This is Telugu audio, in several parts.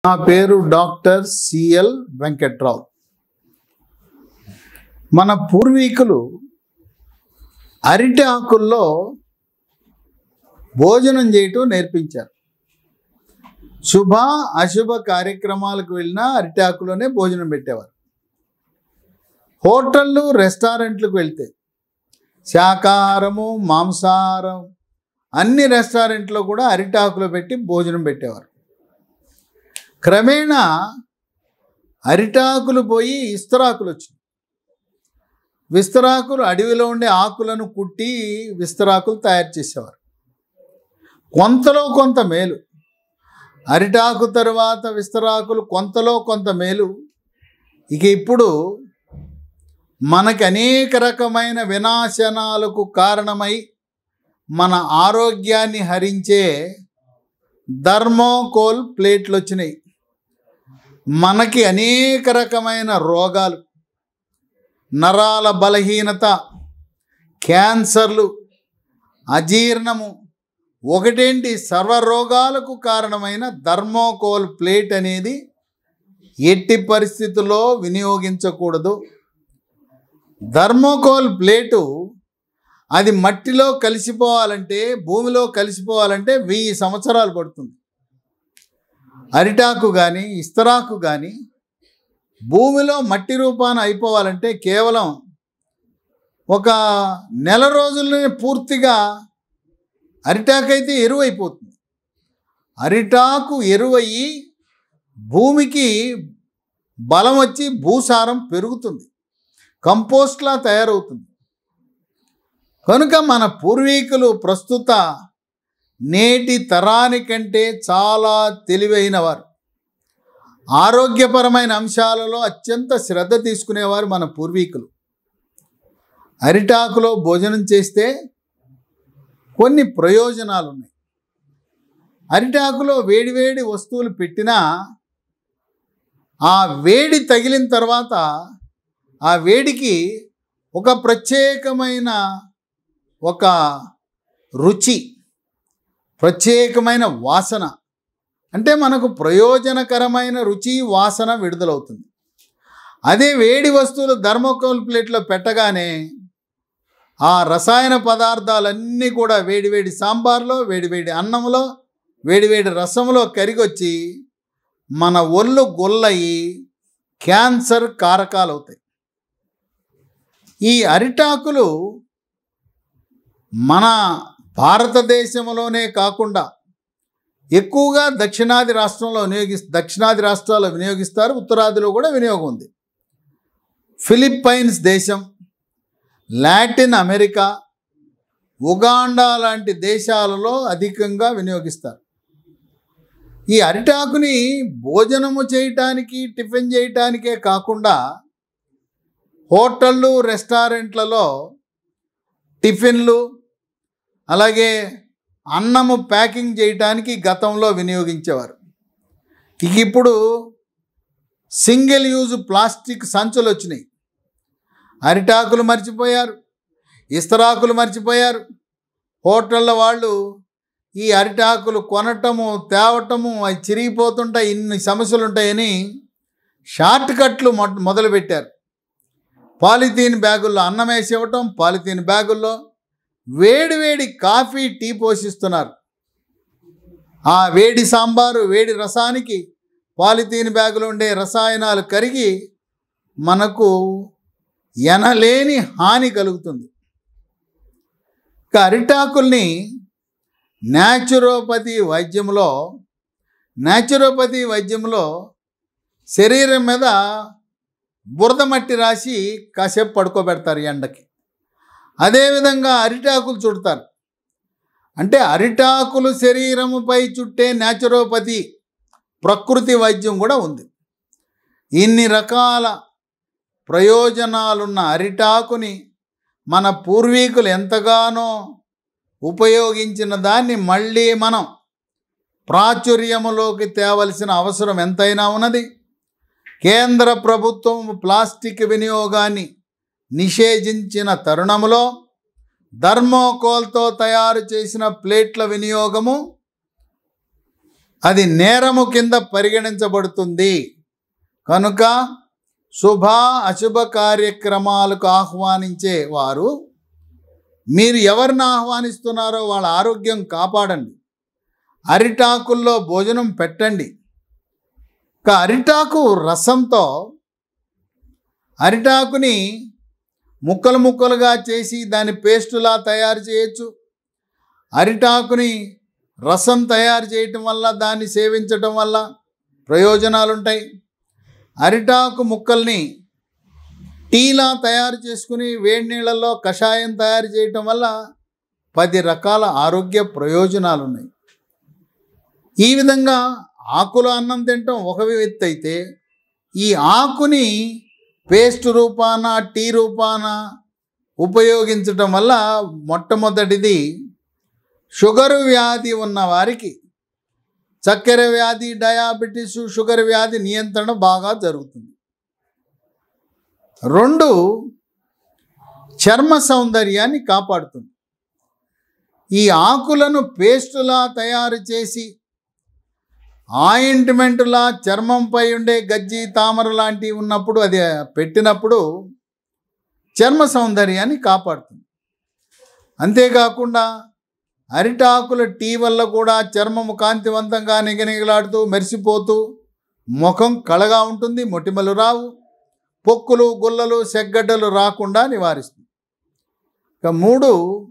నా పేరు డాక్టర్ సిఎల్ వెంకట్రావు మన పూర్వీకులు అరిటి ఆకుల్లో భోజనం చేయటం నేర్పించారు శుభ అశుభ కార్యక్రమాలకు వెళ్ళినా అరిటి ఆకులోనే భోజనం పెట్టేవారు హోటళ్ళు రెస్టారెంట్లకు వెళ్తే శాకాహారము మాంసాహారం అన్ని రెస్టారెంట్లో కూడా అరిటాకులో పెట్టి భోజనం పెట్టేవారు క్రమేణా అరిటాకులు పోయి ఇస్తరాకులు వచ్చినాయి విస్తరాకులు అడవిలో ఉండే ఆకులను కుట్టి విస్తరాకులు తయారు చేసేవారు కొంతలో కొంత మేలు అరిటాకు తరువాత విస్తరాకులు కొంతలో కొంత మేలు ఇక ఇప్పుడు మనకి అనేక రకమైన వినాశనాలకు కారణమై మన ఆరోగ్యాన్ని హరించే ధర్మోకోల్ ప్లేట్లు వచ్చినాయి మనకి అనేక రకమైన రోగాలు నరాల బలహీనత క్యాన్సర్లు అజీర్ణము ఒకటేంటి సర్వరోగాలకు కారణమైన ధర్మోకోల్ ప్లేట్ అనేది ఎట్టి పరిస్థితుల్లో వినియోగించకూడదు ధర్మోకోల్ ప్లేటు అది మట్టిలో కలిసిపోవాలంటే భూమిలో కలిసిపోవాలంటే వెయ్యి సంవత్సరాలు పడుతుంది అరిటాకు కానీ ఇస్తరాకు కానీ భూమిలో మట్టి రూపాన అయిపోవాలంటే కేవలం ఒక నెల రోజుల్లోనే పూర్తిగా అరిటాకు అయితే ఎరువు అయిపోతుంది అరిటాకు ఎరువయ్యి భూమికి బలం వచ్చి భూసారం పెరుగుతుంది కంపోస్ట్లా తయారవుతుంది కనుక మన పూర్వీకులు ప్రస్తుత నేటి తరానికంటే చాలా తెలివైన వారు ఆరోగ్యపరమైన అంశాలలో అత్యంత శ్రద్ధ తీసుకునేవారు మన పూర్వీకులు అరిటాకులో భోజనం చేస్తే కొన్ని ప్రయోజనాలు ఉన్నాయి అరిటాకులో వేడివేడి వస్తువులు పెట్టినా ఆ వేడి తగిలిన తర్వాత ఆ వేడికి ఒక ప్రత్యేకమైన ఒక రుచి ప్రత్యేకమైన వాసన అంటే మనకు ప్రయోజనకరమైన రుచి వాసన విడుదలవుతుంది అదే వేడి వస్తువులు ధర్మోకోల్ ప్లేట్లో పెట్టగానే ఆ రసాయన పదార్థాలన్నీ కూడా వేడివేడి సాంబార్లో వేడివేడి అన్నంలో వేడివేడి రసంలో కరిగొచ్చి మన ఒళ్ళు గొల్లయి క్యాన్సర్ కారకాలు అవుతాయి ఈ అరిటాకులు మన భారతదేశంలోనే కాకుండా ఎక్కువగా దక్షిణాది రాష్ట్రంలో వినియోగి దక్షిణాది రాష్ట్రాల్లో వినియోగిస్తారు ఉత్తరాదిలో కూడా వినియోగం ఉంది ఫిలిప్పైన్స్ దేశం లాటిన్ అమెరికా ఉగాండా లాంటి దేశాలలో అధికంగా వినియోగిస్తారు ఈ అరిటాకుని భోజనము చేయటానికి టిఫిన్ చేయటానికే కాకుండా హోటళ్ళు రెస్టారెంట్లలో టిఫిన్లు అలాగే అన్నము ప్యాకింగ్ చేయడానికి గతంలో వినియోగించేవారు ఇక ఇప్పుడు సింగిల్ యూజ్ ప్లాస్టిక్ సంచులు వచ్చినాయి అరిటాకులు మర్చిపోయారు ఇస్తరాకులు మర్చిపోయారు హోటళ్ళ వాళ్ళు ఈ అరిటాకులు కొనటము తేవటము అవి చిరిగిపోతుంటాయి ఇన్ని సమస్యలు ఉంటాయని షార్ట్ కట్లు మొ- మొదలుపెట్టారు పాలిథీన్ బ్యాగుల్లో అన్నం వేసి ఇవ్వటం పాలిథీన్ బ్యాగుల్లో వేడి వేడి కాఫీ టీ పోషిస్తున్నారు ఆ వేడి సాంబారు వేడి రసానికి పాలిథీన్ బ్యాగులో ఉండే రసాయనాలు కరిగి మనకు ఎనలేని హాని కలుగుతుంది ఇక అరిటాకుల్ని న్యాచురోపతి వైద్యంలో న్యాచురోపతి వైద్యంలో శరీరం మీద బురద మట్టి రాసి కాసేపు పడుకోబెడతారు ఎండకి అదేవిధంగా అరిటాకులు చుడతారు అంటే అరిటాకులు శరీరముపై చుట్టే న్యాచురోపతి ప్రకృతి వైద్యం కూడా ఉంది ఇన్ని రకాల ప్రయోజనాలున్న అరిటాకుని మన పూర్వీకులు ఎంతగానో ఉపయోగించిన దాన్ని మళ్ళీ మనం ప్రాచుర్యములోకి తేవలసిన అవసరం ఎంతైనా ఉన్నది కేంద్ర ప్రభుత్వం ప్లాస్టిక్ వినియోగాన్ని నిషేధించిన తరుణములో ధర్మోకోల్తో తయారు చేసిన ప్లేట్ల వినియోగము అది నేరము కింద పరిగణించబడుతుంది కనుక శుభ అశుభ కార్యక్రమాలకు ఆహ్వానించే వారు మీరు ఎవరిని ఆహ్వానిస్తున్నారో వాళ్ళ ఆరోగ్యం కాపాడండి అరిటాకుల్లో భోజనం పెట్టండి ఇక అరిటాకు రసంతో అరిటాకుని ముక్కలు ముక్కలుగా చేసి దాని పేస్టులా తయారు చేయొచ్చు అరిటాకుని రసం తయారు చేయటం వల్ల దాన్ని సేవించటం వల్ల ప్రయోజనాలు ఉంటాయి అరిటాకు ముక్కల్ని టీలా తయారు చేసుకుని వేడి నీళ్ళల్లో కషాయం తయారు చేయటం వల్ల పది రకాల ఆరోగ్య ప్రయోజనాలు ఉన్నాయి ఈ విధంగా ఆకులో అన్నం తినటం ఒక ఎత్తు అయితే ఈ ఆకుని పేస్ట్ రూపాన టీ రూపాన ఉపయోగించటం వల్ల మొట్టమొదటిది షుగర్ వ్యాధి ఉన్న వారికి చక్కెర వ్యాధి డయాబెటీస్ షుగర్ వ్యాధి నియంత్రణ బాగా జరుగుతుంది రెండు చర్మ సౌందర్యాన్ని కాపాడుతుంది ఈ ఆకులను పేస్టులా తయారు చేసి ఆయింట్మెంటులా చర్మంపై ఉండే గజ్జి తామర లాంటివి ఉన్నప్పుడు అది పెట్టినప్పుడు చర్మ సౌందర్యాన్ని కాపాడుతుంది అంతేకాకుండా అరిటాకుల టీ వల్ల కూడా చర్మము కాంతివంతంగా నిగనిగలాడుతూ మెరిసిపోతూ ముఖం కళగా ఉంటుంది మొటిమలు రావు పొక్కులు గుల్లలు సెగ్గడ్డలు రాకుండా నివారిస్తుంది ఇక మూడు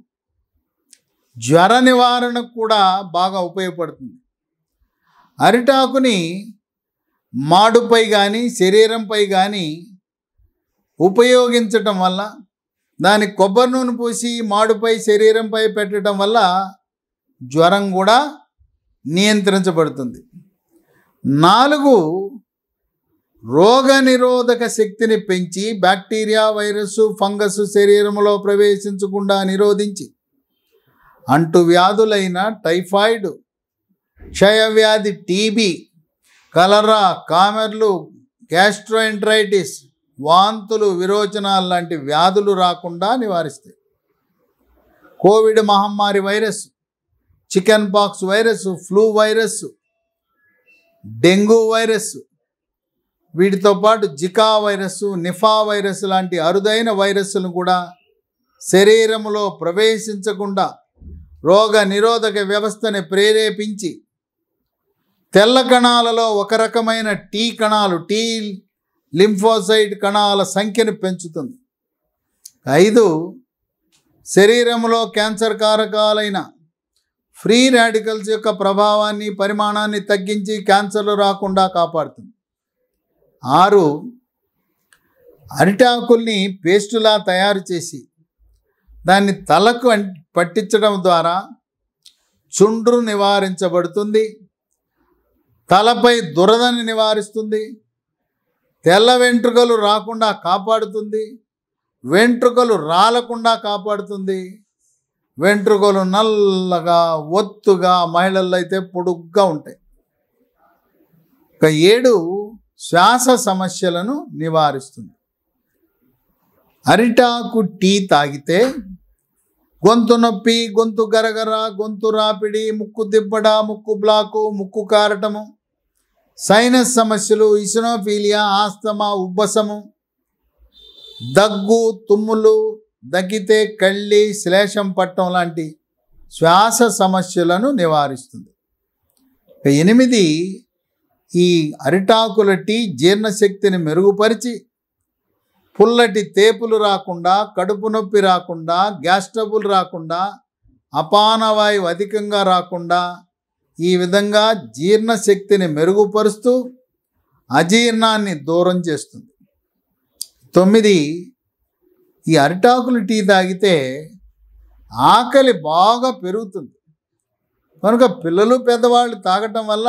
జ్వర నివారణకు కూడా బాగా ఉపయోగపడుతుంది అరిటాకుని మాడుపై కానీ శరీరంపై కానీ ఉపయోగించటం వల్ల దాని కొబ్బరి నూనె పూసి మాడుపై శరీరంపై పెట్టడం వల్ల జ్వరం కూడా నియంత్రించబడుతుంది నాలుగు రోగ నిరోధక శక్తిని పెంచి బ్యాక్టీరియా వైరస్ ఫంగస్ శరీరంలో ప్రవేశించకుండా నిరోధించి అంటు వ్యాధులైన టైఫాయిడ్ క్షయవ్యాధి టీబీ కలరా కామెర్లు గ్యాస్ట్రోఎంట్రైటిస్ వాంతులు విరోచనాలు లాంటి వ్యాధులు రాకుండా నివారిస్తాయి కోవిడ్ మహమ్మారి virus chicken pox virus flu virus dengue virus వీటితో పాటు జికా వైరస్ నిఫా వైరస్ లాంటి అరుదైన వైరస్లను కూడా శరీరంలో ప్రవేశించకుండా రోగ నిరోధక వ్యవస్థని ప్రేరేపించి తెల్ల కణాలలో ఒక రకమైన టీ కణాలు టీ లింఫోసైడ్ కణాల సంఖ్యను పెంచుతుంది ఐదు శరీరంలో క్యాన్సర్ కారకాలైన ఫ్రీ రాడికల్స్ యొక్క ప్రభావాన్ని పరిమాణాన్ని తగ్గించి క్యాన్సర్లు రాకుండా కాపాడుతుంది ఆరు అరిటాకుల్ని పేస్టులా తయారు చేసి దాన్ని తలకు అం- పట్టించడం ద్వారా చుండ్రు నివారించబడుతుంది తలపై దురదని నివారిస్తుంది తెల్ల వెంట్రుకలు రాకుండా కాపాడుతుంది వెంట్రుకలు రాలకుండా కాపాడుతుంది వెంట్రుకలు నల్లగా ఒత్తుగా మహిళల్లో అయితే పొడుగ్గా ఉంటాయి ఒక ఏడు శ్వాస సమస్యలను నివారిస్తుంది అరిటాకు టీ తాగితే గొంతు నొప్పి గొంతు గరగర గొంతు రాపిడి ముక్కు దిబ్బడ ముక్కు బ్లాకు ముక్కు కారటము సైనస్ సమస్యలు ఇసినోఫీలియా ఆస్తమా ఉబ్బసము దగ్గు తుమ్ములు దగ్గితే కళ్ళి శ్లేషం పట్టడం లాంటి శ్వాస సమస్యలను నివారిస్తుంది ఇక ఎనిమిది ఈ అరిటాకుల టీ జీర్ణశక్తిని మెరుగుపరిచి పుల్లటి తేపులు రాకుండా కడుపు నొప్పి రాకుండా గ్యాస్ ట్రబుల్ రాకుండా అపానవాయువు అధికంగా రాకుండా ఈ విధంగా జీర్ణశక్తిని మెరుగుపరుస్తూ అజీర్ణాన్ని దూరం చేస్తుంది తొమ్మిది ఈ అరిటాకులు టీ తాగితే ఆకలి బాగా పెరుగుతుంది కనుక పిల్లలు పెద్దవాళ్ళు తాగటం వల్ల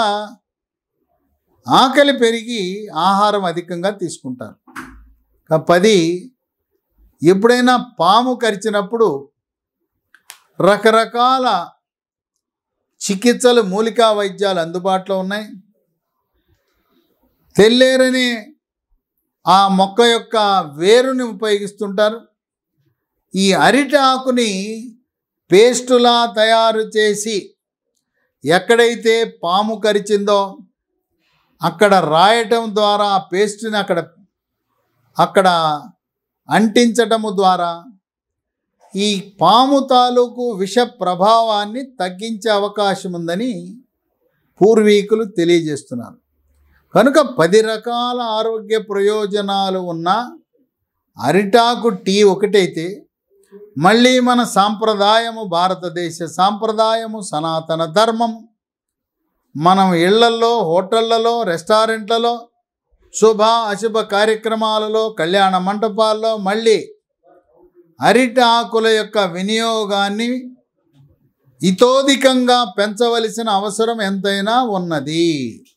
ఆకలి పెరిగి ఆహారం అధికంగా తీసుకుంటారు ఇక పది ఎప్పుడైనా పాము కరిచినప్పుడు రకరకాల చికిత్సలు మూలికా వైద్యాలు అందుబాటులో ఉన్నాయి తెల్లేరని ఆ మొక్క యొక్క వేరుని ఉపయోగిస్తుంటారు ఈ అరిటి ఆకుని పేస్టులా తయారు చేసి ఎక్కడైతే పాము కరిచిందో అక్కడ రాయటం ద్వారా ఆ పేస్ట్ని అక్కడ అక్కడ అంటించటము ద్వారా ఈ పాము తాలూకు విష ప్రభావాన్ని తగ్గించే అవకాశం ఉందని పూర్వీకులు తెలియజేస్తున్నారు కనుక పది రకాల ఆరోగ్య ప్రయోజనాలు ఉన్న అరిటాకు టీ ఒకటైతే మళ్ళీ మన సాంప్రదాయము భారతదేశ సాంప్రదాయము సనాతన ధర్మం మనం ఇళ్లల్లో హోటళ్లలో రెస్టారెంట్లలో శుభ అశుభ కార్యక్రమాలలో కళ్యాణ మంటపాల్లో మళ్ళీ అరిటి ఆకుల యొక్క వినియోగాన్ని ఇతోధికంగా పెంచవలసిన అవసరం ఎంతైనా ఉన్నది